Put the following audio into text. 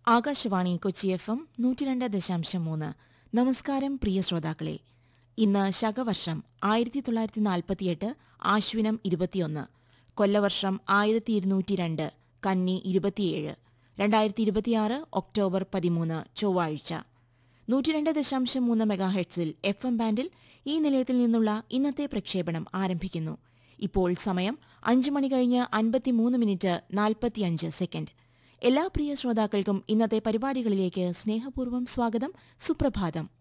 Akashvani Kochi F M നൂറ്റിരണ്ട് ദശാംശം മൂന്ന് നമസ്കാരം പ്രിയ ശ്രോതാക്കളെ ഇന്ന് ശകവർഷം ആയിരത്തി തൊള്ളായിരത്തി നാൽപ്പത്തിയെട്ട് ആശ്വിനം ഇരുപത്തിയൊന്ന് കൊല്ലവർഷം ആയിരത്തി ഇരുന്നൂറ്റി രണ്ട് കന്നി ഇരുപത്തിയേഴ് രണ്ടായിരത്തി ഇരുപത്തിയാറ് ഒക്ടോബർ പതിമൂന്ന് ചൊവ്വാഴ്ച നൂറ്റിരണ്ട് ദശാംശം മൂന്ന് മെഗാഹെഡ്സിൽ എഫ് എം ബാൻഡിൽ ഈ നിലയത്തിൽ നിന്നുള്ള ഇന്നത്തെ പ്രക്ഷേപണം ആരംഭിക്കുന്നു ഇപ്പോൾ സമയം അഞ്ച് മണി കഴിഞ്ഞ് അൻപത്തിമൂന്ന് മിനിറ്റ് നാൽപ്പത്തിയഞ്ച് സെക്കൻഡ് എല്ലാ പ്രിയ ശ്രോതാക്കൾക്കും ഇന്നത്തെ പരിപാടികളിലേക്ക് സ്നേഹപൂർവ്വം സ്വാഗതം സുപ്രഭാതം